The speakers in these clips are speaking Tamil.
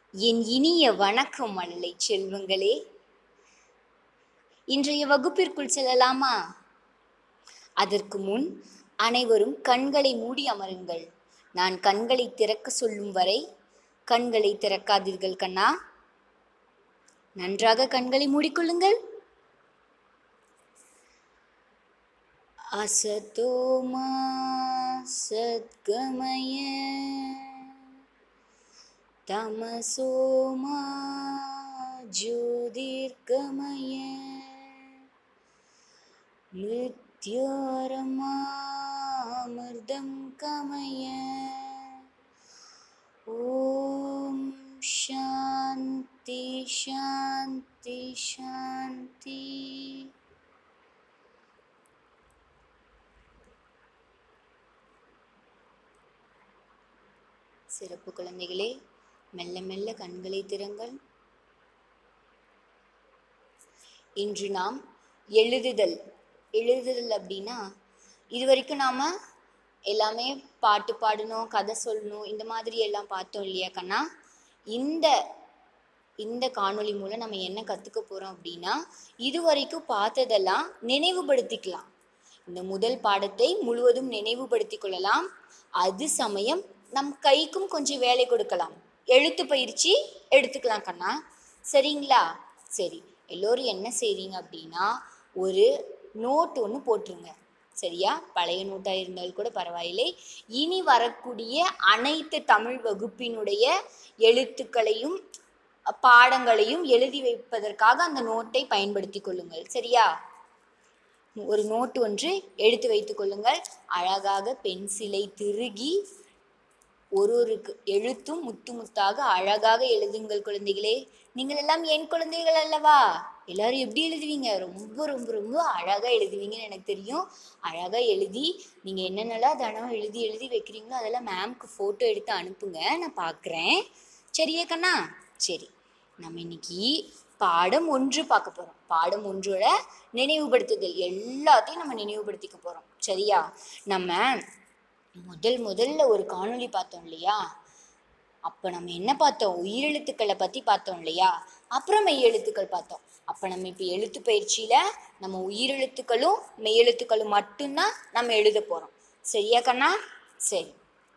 என் இனிய வணக்கம் மழலை செல்வங்களே இன்றைய வகுப்பிற்குள் செல்லலாமா அதற்கு முன் அனைவரும் கண்களை மூடி அமருங்கள் நான் கண்களை திறக்க சொல்லும் வரை கண்களை திறக்காதீர்கள் கண்ணா நன்றாக கண்களை மூடிக்கொள்ளுங்கள் அசதோமா சத்கமய தமசோமா ஜோதிர்கமய மிருத்யோரமாமிர்தம் கமய ஓம் சாந்தி சாந்தி சாந்தி சிறப்பு குழந்தைகளே மெல்ல மெல்ல கண்களை திறங்கள் இன்று நாம் எழுதுதல் எழுதுதல் அப்படின்னா இது வரைக்கும் நாம் எல்லாமே பாட்டு பாடணும் கதை சொல்லணும் இந்த மாதிரி எல்லாம் பார்த்தோம் இல்லையா கண்ணா இந்த இந்த காணொளி மூலம் நம்ம என்ன கற்றுக்க போகிறோம் அப்படின்னா இது வரைக்கும் பார்த்ததெல்லாம் நினைவுபடுத்திக்கலாம் இந்த முதல் பாடத்தை முழுவதும் நினைவுபடுத்தி கொள்ளலாம் அது சமயம் நம் கைக்கும் கொஞ்சம் வேலை கொடுக்கலாம் எழுத்து பயிற்சி எடுத்துக்கலாம் கண்ணா சரிங்களா சரி எல்லோரும் என்ன செய்றீங்க அப்படின்னா ஒரு நோட் ஒன்று போட்டுருங்க சரியா பழைய நோட்டாக இருந்தால் கூட பரவாயில்லை இனி வரக்கூடிய அனைத்து தமிழ் வகுப்பினுடைய எழுத்துக்களையும் பாடங்களையும் எழுதி வைப்பதற்காக அந்த நோட்டை பயன்படுத்தி கொள்ளுங்கள் சரியா ஒரு நோட்டு ஒன்று எடுத்து வைத்துக் கொள்ளுங்கள் அழகாக பென்சிலை திருகி ஒரு ஒரு கு- எழுத்தும் முத்து முத்தாக அழகாக எழுதுங்கள் குழந்தைகளே நீங்கள் எல்லாம் என் குழந்தைகள் அல்லவா எல்லாரும் எப்படி எழுதுவீங்க ரொம்ப ரொம்ப ரொம்ப அழகாக எழுதுவீங்கன்னு எனக்கு தெரியும் அழகாக எழுதி நீங்கள் என்னென்னலாம் தினம் எழுதி எழுதி வைக்கிறீங்களோ அதெல்லாம் மேம்க்கு ஃபோட்டோ எடுத்து அனுப்புங்க நான் பார்க்குறேன் சரியா கண்ணா சரி நம்ம இன்னைக்கு பாடம் ஒன்று பார்க்க போகிறோம் பாடம் ஒன்றோட நினைவுபடுத்துதல் எல்லாத்தையும் நம்ம நினைவுபடுத்திக்க போகிறோம் சரியா நம்ம முதல் முதல்ல ஒரு காணொளி பார்த்தோம் இல்லையா அப்போ நம்ம என்ன பார்த்தோம் உயிரெழுத்துக்களை பற்றி பார்த்தோம் இல்லையா அப்புறம் மெய்யெழுத்துக்கள் பார்த்தோம் அப்போ நம்ம இப்போ எழுத்து பயிற்சியில் நம்ம உயிரெழுத்துக்களும் மெய்யெழுத்துக்களும் மட்டும்தான் நம்ம எழுத போகிறோம் சரியா கண்ணா சரி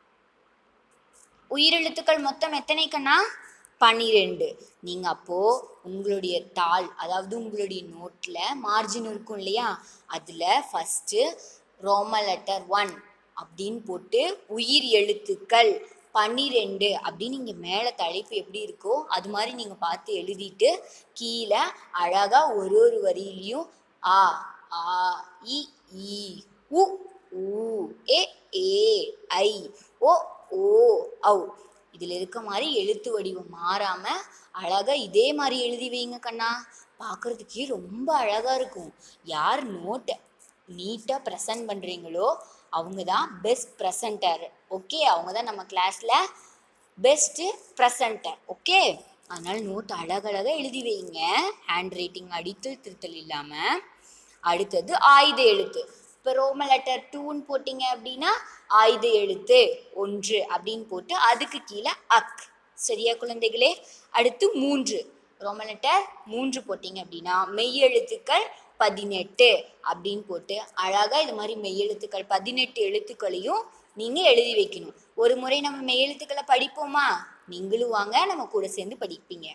உயிரெழுத்துக்கள் மொத்தம் எத்தனை கண்ணா பன்னிரெண்டு நீங்கள் அப்போது உங்களுடைய தாள் அதாவது உங்களுடைய நோட்டில் மார்ஜின் இருக்கும் இல்லையா அதில் ஃபஸ்ட்டு ரோம லெட்டர் ஒன் அப்படின்னு போட்டு உயிர் எழுத்துக்கள் பன்னிரெண்டு அப்படின்னு நீங்கள் மேலே தலைப்பு எப்படி இருக்கோ அது மாதிரி நீங்கள் பார்த்து எழுதிட்டு கீழே அழகாக ஒரு ஒரு வரியிலையும் ஆ ஆ இ ஈ உ ஊ ஏ ஏ ஐ ஓ ஓ ஔ இதில் இருக்க மாதிரி எழுத்து வடிவம் மாறாமல் அழகாக இதே மாதிரி எழுதி வைங்க கண்ணா பார்க்குறதுக்கே ரொம்ப அழகாக இருக்கும் யார் நோட்டை நீட்டாக ப்ரெசன்ட் பண்ணுறீங்களோ அவங்க தான் பெஸ்ட் ப்ரெசன்டர் ஓகே அவங்க தான் நம்ம கிளாஸில் பெஸ்ட்டு ப்ரெசன்டர் ஓகே அதனால் நோட் அழகழகாக எழுதி வைங்க ஹேண்ட் ரைட்டிங் அடித்தல் திருத்தல் இல்லாமல் அடுத்தது ஆயுத எழுத்து இப்போ ரோம லெட்டர் டூன்னு போட்டிங்க அப்படின்னா ஆயுத எழுத்து ஒன்று அப்படின்னு போட்டு அதுக்கு கீழே அக் சரியா குழந்தைகளே அடுத்து மூன்று ரோம லெட்டர் மூன்று போட்டிங்க அப்படின்னா மெய்யெழுத்துக்கள் பதினெட்டு அப்படின்னு போட்டு அழகாக இது மாதிரி மெய்யெழுத்துக்கள் பதினெட்டு எழுத்துக்களையும் நீங்கள் எழுதி வைக்கணும் ஒரு முறை நம்ம மெய்யெழுத்துக்களை படிப்போமா நீங்களும் வாங்க நம்ம கூட சேர்ந்து படிப்பீங்க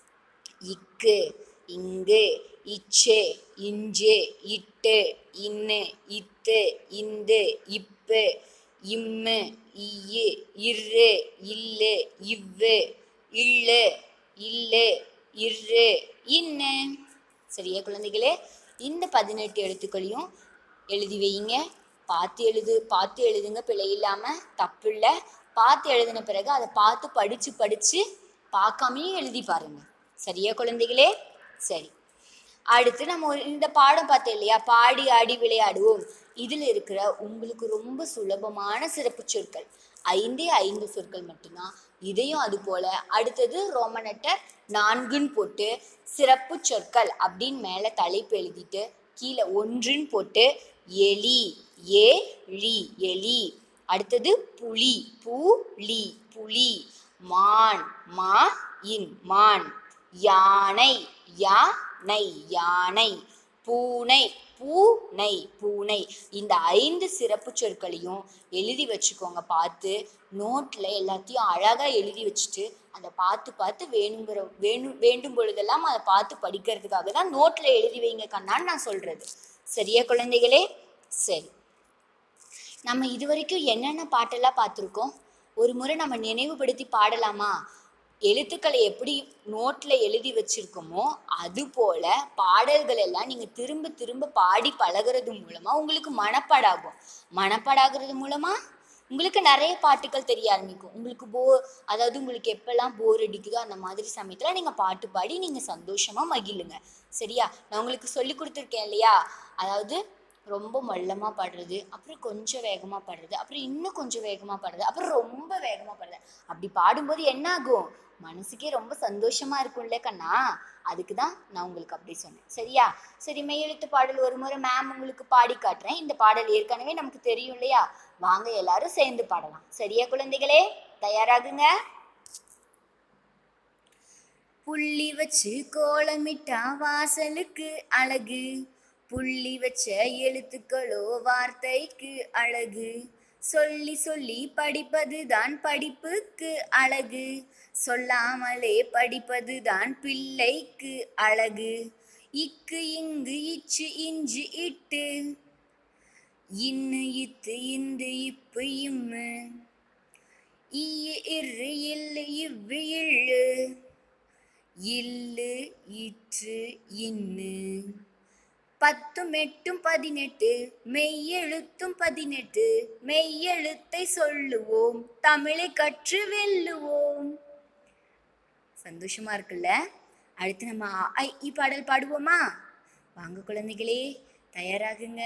இக்கு இங்கு இச்சு இஞ்சு இட்டு இன்னு இத்து இந்து இப்பு இம்மு ஈயு இரு இல்லு இவ்வு இல்லு இல்லு இரு இன்னு சரியா குழந்தைகளே இந்த பதினெட்டு எழுத்துக்களையும் எழுதி வைங்க பார்த்து எழுது பார்த்து எழுதுங்க பிழை இல்லாமல் தப்பு இல்லை பார்த்து எழுதின பிறகு அதை பார்த்து படித்து படித்து பார்க்காமையே எழுதி பாருங்க சரியா குழந்தைகளே சரி அடுத்து நம்ம ஒரு இந்த பாடம் பார்த்தோம் இல்லையா பாடி ஆடி விளையாடுவோம் இதில் இருக்கிற உங்களுக்கு ரொம்ப சுலபமான சிறப்பு சொற்கள் ஐந்தே ஐந்து சொற்கள் மட்டும்தான் இதையும் அது போல அடுத்தது ரோமனட்டர் நான்குன்னு போட்டு சிறப்பு சொற்கள் அப்படின்னு மேலே தலைப்பு எழுதிட்டு கீழே ஒன்றுன்னு போட்டு எலி ஏ லி எலி அடுத்தது புலி பூ லி புலி மான் மா இன் மான் யானை யானை யானை பூனை பூனை பூனை இந்த ஐந்து சிறப்பு சொற்களையும் எழுதி வச்சுக்கோங்க பார்த்து நோட்டில் எல்லாத்தையும் அழகாக எழுதி வச்சுட்டு அதை பார்த்து பார்த்து வேணுங்கிற வேணும் வேண்டும் பொழுதெல்லாம் அதை பார்த்து படிக்கிறதுக்காக தான் நோட்டில் எழுதி வைங்க கண்ணான்னு நான் சொல்கிறது சரியா குழந்தைகளே சரி நம்ம இது வரைக்கும் என்னென்ன பாட்டெல்லாம் பார்த்துருக்கோம் ஒரு முறை நம்ம நினைவுபடுத்தி பாடலாமா எழுத்துக்களை எப்படி நோட்டில் எழுதி வச்சிருக்கோமோ அது போல பாடல்கள் எல்லாம் நீங்கள் திரும்ப திரும்ப பாடி பழகுறது மூலமாக உங்களுக்கு மனப்பாடாகும் மனப்பாடாகிறது மூலமாக உங்களுக்கு நிறைய பாட்டுகள் தெரிய ஆரம்பிக்கும் உங்களுக்கு போ அதாவது உங்களுக்கு எப்பெல்லாம் போர் அடிக்குதோ அந்த மாதிரி சமயத்தில் நீங்கள் பாட்டு பாடி நீங்கள் சந்தோஷமாக மகிழுங்க சரியா நான் உங்களுக்கு சொல்லி கொடுத்துருக்கேன் இல்லையா அதாவது ரொம்ப மெல்லமாக பாடுறது அப்புறம் கொஞ்சம் வேகமாக பாடுறது அப்புறம் இன்னும் கொஞ்சம் வேகமாக பாடுறது அப்புறம் ரொம்ப வேகமாக பாடுறது அப்படி பாடும்போது என்ன ஆகும் மனசுக்கே ரொம்ப சந்தோஷமா இருக்கும்ல கண்ணா அதுக்கு தான் நான் உங்களுக்கு அப்படி சொன்னேன் சரியா சரி மெய்யெழுத்து பாடல் ஒரு முறை மேம் உங்களுக்கு பாடி காட்டுறேன் இந்த பாடல் ஏற்கனவே நமக்கு தெரியும் இல்லையா வாங்க எல்லாரும் சேர்ந்து பாடலாம் சரியா குழந்தைகளே தயாராகுங்க புள்ளி வச்சு கோலமிட்டா வாசலுக்கு அழகு புள்ளி வச்ச எழுத்துக்களோ வார்த்தைக்கு அழகு சொல்லி சொல்லி படிப்பது தான் படிப்புக்கு அழகு சொல்லாமலே படிப்பது தான் பிள்ளைக்கு அழகு இக்கு இங்கு இச்சு இஞ்சு இட்டு இன்னு இத்து இந்து இப்பு இம்மு ஈய இரு இல்லு இவ்வு இள்ளு இல்லு இற்று இன்னு பத்தும் எட்டும் பதினெட்டு மெய்யெழுத்தும் பதினெட்டு மெய்யெழுத்தை சொல்லுவோம் தமிழை கற்று வெல்லுவோம் சந்தோஷமா இருக்குல்ல அடுத்து நம்ம அ, ஐ இ பாடல் பாடுவோமா வாங்க குழந்தைகளே தயாராகுங்க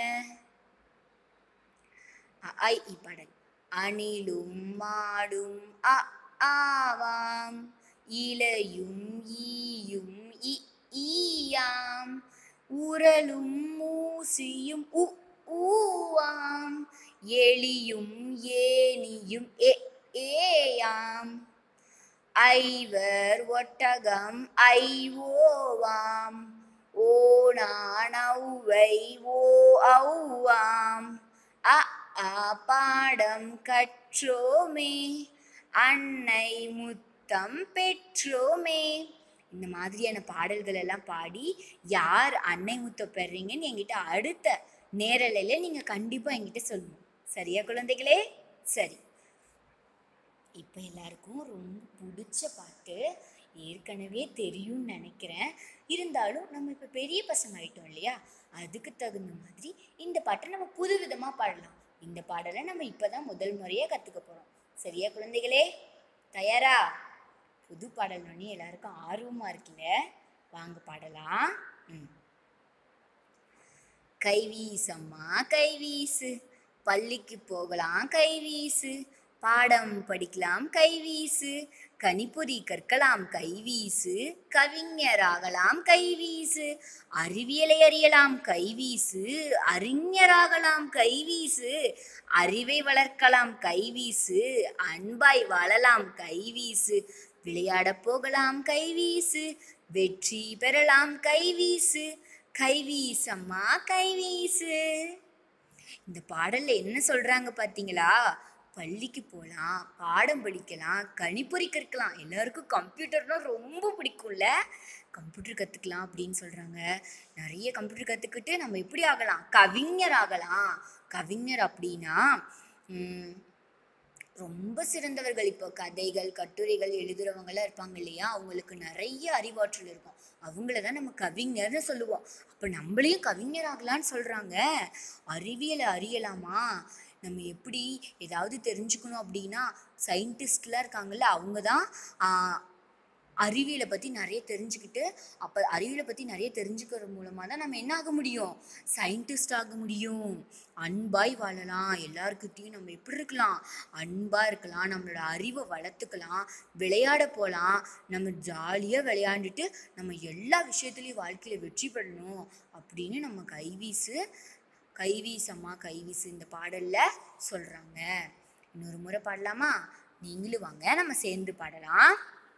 அ, ஐ இ பாடல் அணிலும் மாடும் அ ஆவாம் இலையும் ஈயும் இ ஈயாம் உரலும் மூசியும் உ ஊவாம் எலியும் ஏனியும் எ ஏயாம் ஐவர் ஒட்டகம் ஐவோவாம் ஓணானௌவை ஓ ஔவாம் அ ஆ பாடம் கற்றோமே அன்னை முத்தம் பெற்றோமே இந்த மாதிரியான பாடல்கள் எல்லாம் பாடி யார் அன்னை முத்தம் பெறீங்கன்னு என்கிட்ட அடுத்த நேரலையில் நீங்கள் கண்டிப்பாக என்கிட்ட சொல்லணும் சரியா குழந்தைகளே சரி இப்போ எல்லாருக்கும் ரொம்ப பிடிச்ச பாட்டு ஏற்கனவே தெரியும்னு நினைக்கிறேன் இருந்தாலும் நம்ம இப்போ பெரிய பசங்க ஆயிட்டோம் இல்லையா அதுக்கு தகுந்த மாதிரி இந்த பாட்டை நம்ம புது விதமாக பாடலாம் இந்த பாடலை நம்ம இப்போ தான் முதல் முறையாக கற்றுக்க போகிறோம் சரியா குழந்தைகளே தயாரா புது பாடல்னு எல்லாருக்கும் ஆர்வமாக இருக்குல்ல வாங்க பாடலாம் ம் கைவீசம்மா கைவீசு பள்ளிக்கு போகலாம் கைவீசு பாடம் படிக்கலாம் கைவீசு கணிப்பொறி கற்கலாம் கைவீசு கவிஞராகலாம் கைவீசு அறிவியலை அறியலாம் கைவீசு அறிஞராகலாம் கைவீசு அறிவை வளர்க்கலாம் கைவீசு அன்பாய் வாழலாம் கைவீசு விளையாடப் போகலாம் கைவீசு வெற்றி பெறலாம் கைவீசு கைவீசம்மா கைவீசு இந்த பாடல்ல என்ன சொல்றாங்க பாத்தீங்களா பள்ளிக்கு போகலாம் பாடம் படிக்கலாம் கணிப்பொறி கற்கலாம் எல்லாருக்கும் கம்ப்யூட்டர்னா ரொம்ப பிடிக்கும்ல கம்ப்யூட்டர் கற்றுக்கலாம் அப்படின்னு சொல்கிறாங்க நிறைய கம்ப்யூட்டர் கற்றுக்கிட்டு நம்ம எப்படி ஆகலாம் கவிஞர் ஆகலாம் கவிஞர் அப்படின்னா ம், ரொம்ப சிறந்தவர்கள் இப்போ கதைகள் கட்டுரைகள் எழுதுறவங்கலாம் இருப்பாங்க இல்லையா அவங்களுக்கு நிறைய அறிவாற்றல் இருக்கும் அவங்கள தான் நம்ம கவிஞர்னு சொல்லுவோம் அப்போ நம்மளையும் கவிஞர் ஆகலான்னு சொல்கிறாங்க அறிவியலை அறியலாமா நம்ம எப்படி ஏதாவது தெரிஞ்சுக்கணும் அப்படின்னா சயின்டிஸ்ட்லாம் இருக்காங்கல்ல அவங்க தான் அறிவியலை பற்றி நிறைய தெரிஞ்சுக்கிட்டு அப்போ அறிவியலை பற்றி நிறைய தெரிஞ்சுக்கிற மூலமாக தான் நம்ம என்ன ஆக முடியும் சயின்டிஸ்ட் ஆக முடியும் அன்பாய் வாழலாம் எல்லாருக்கிட்டையும் நம்ம எப்படி இருக்கலாம் அன்பாக இருக்கலாம் நம்மளோட அறிவை வளர்த்துக்கலாம் விளையாட போகலாம் நம்ம ஜாலியாக விளையாண்டுட்டு நம்ம எல்லா விஷயத்துலையும் வாழ்க்கையில் வெற்றி பெறணும் அப்படின்னு நம்ம கைவீசு கைவீசம்மா கைவீசு இந்த பாடலில் சொல்கிறாங்க இன்னொரு முறை பாடலாமா நீங்களும் வாங்க நம்ம சேர்ந்து பாடலாம்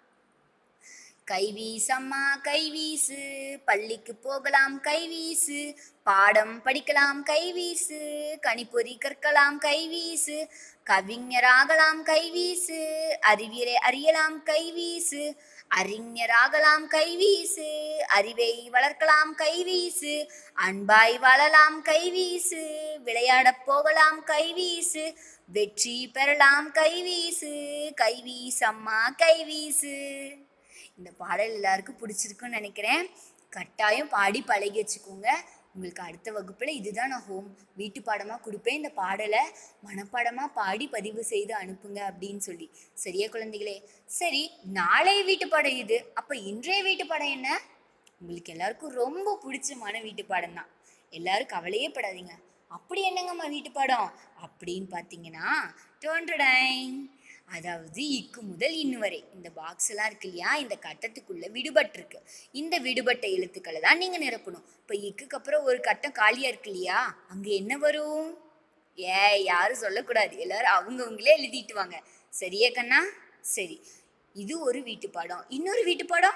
கைவீசம்மா கைவீசு பள்ளிக்கு போகலாம் கைவீசு பாடம் படிக்கலாம் கைவீசு கணிப்பொறி கற்கலாம் கைவீசு கவிஞராகலாம் கைவீசு அறிவியலை அறியலாம் கைவீசு அறிஞராகலாம் கைவீசு அறிவை வளர்க்கலாம் கைவீசு அன்பாய் வாழலாம் கைவீசு விளையாடப் போகலாம் கைவீசு வெற்றி பெறலாம் கைவீசு கைவீசம்மா கைவீசு இந்த பாடல் எல்லாருக்கும் பிடிச்சிருக்குன்னு நினைக்கிறேன் கட்டாயம் பாடி பழகி வச்சுக்கோங்க உங்களுக்கு அடுத்த வகுப்பில் இதுதான் நான் ஹோம் வீட்டு பாடமாக கொடுப்பேன் இந்த பாடலை மனப்பாடமாக பாடி பதிவு செய்து அனுப்புங்க அப்படின்னு சொல்லி சரியா குழந்தைகளே சரி நாளை வீட்டு பாடம் இது அப்போ இன்றைய வீட்டு பாடம் என்ன உங்களுக்கு எல்லாருக்கும் ரொம்ப பிடிச்சமான வீட்டு பாடம் தான் எல்லாரும் கவலையே படாதீங்க அப்படி என்னங்கம்மா வீட்டு பாடம் அப்படின்னு பார்த்தீங்கன்னா டோன்டடைன் அதாவது இக்கு முதல் இன்னு வரை இந்த பாக்ஸ் எல்லாம் இருக்கு இல்லையா இந்த கட்டத்துக்குள்ள விடுபட்டிருக்கு இந்த விடுபட்ட எழுத்துக்களை தான் நீங்க நிரப்பணும் இப்போ இக்குக்கு அப்புறம் ஒரு கட்டம் காலியா இருக்கு இல்லையா அங்க என்ன வரும் ஏ யாரும் சொல்லக்கூடாது எல்லாரும் அவங்கவுங்களே எழுதிட்டு வாங்க சரியா கண்ணா சரி இது ஒரு வீட்டு பாடம் இன்னொரு வீட்டு பாடம்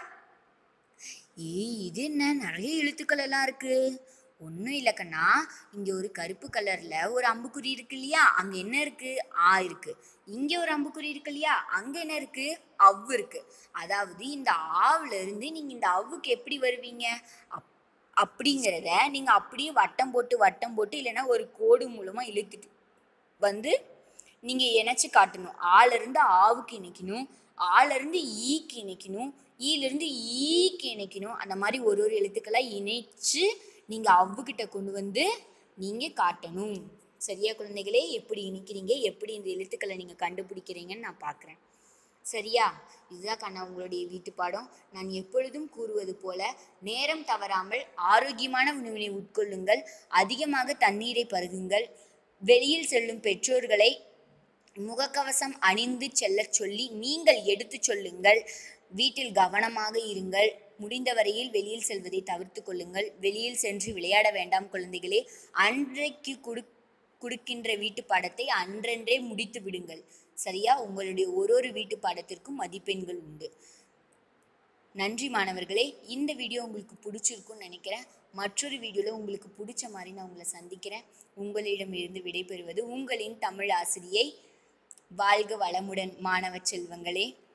ஏய் இது என்ன நிறைய எழுத்துக்கள் எல்லாம் இருக்கு ஒன்றும் இல்லை கண்ணா இங்கே ஒரு கருப்பு கலரில் ஒரு அம்புக்குறி இருக்கு இல்லையா அங்கே என்ன இருக்கு ஆ இருக்கு இங்கே ஒரு அம்புக்குறி இருக்கு இல்லையா அங்கே என்ன இருக்கு அவ்வு இருக்கு அதாவது இந்த ஆவுல இருந்து நீங்கள் இந்த அவ்வுக்கு எப்படி வருவீங்க அப் அப்படிங்கிறத நீங்கள் அப்படியே வட்டம் போட்டு வட்டம் போட்டு இல்லைன்னா ஒரு கோடு மூலமாக இழுத்துட்டு வந்து நீங்கள் இணைச்சு காட்டணும் ஆலேருந்து ஆவுக்கு இணைக்கணும் ஆலேருந்து ஈக்கு இணைக்கணும் ஈலேருந்து ஈக்கு இணைக்கணும் அந்த மாதிரி ஒரு ஒரு எழுத்துக்களை இணைச்சு நீங்கள் அவ்வுக்கிட்ட கொண்டு வந்து நீங்கள் காட்டணும் சரியா குழந்தைகளே எப்படி இணைக்கிறீங்க எப்படி இந்த எழுத்துக்களை நீங்கள் கண்டுபிடிக்கிறீங்கன்னு நான் பார்க்குறேன் சரியா இதுதான் கண்ணா உங்களுடைய வீட்டு பாடம் நான் எப்பொழுதும் கூறுவது போல நேரம் தவறாமல் ஆரோக்கியமான உணவினை உட்கொள்ளுங்கள் அதிகமாக தண்ணீரை பருகுங்கள் வெளியில் செல்லும் பெற்றோர்களை முகக்கவசம் அணிந்து செல்லச் சொல்லி நீங்கள் எடுத்துச் சொல்லுங்கள் வீட்டில் கவனமாக இருங்கள் முடிந்தவரையில் வெளியில் செல்வதை தவிர்த்து கொள்ளுங்கள் வெளியில் சென்று விளையாட வேண்டாம் குழந்தைகளே அன்றைக்கு கொடு கொடுக்கின்ற வீட்டு பாடத்தை அன்றன்றே முடித்து விடுங்கள் சரியா உங்களுடைய ஒரு ஒரு வீட்டு பாடத்திற்கும் மதிப்பெண்கள் உண்டு நன்றி மாணவர்களே இந்த வீடியோ உங்களுக்கு பிடிச்சிருக்கும்னு நினைக்கிறேன் மற்றொரு வீடியோவில் உங்களுக்கு பிடிச்ச மாதிரி நான் உங்களை சந்திக்கிறேன் உங்களிடமிருந்து விடைபெறுவது உங்களின் தமிழ் ஆசிரியை வாழ்க வளமுடன் மாணவ செல்வங்களே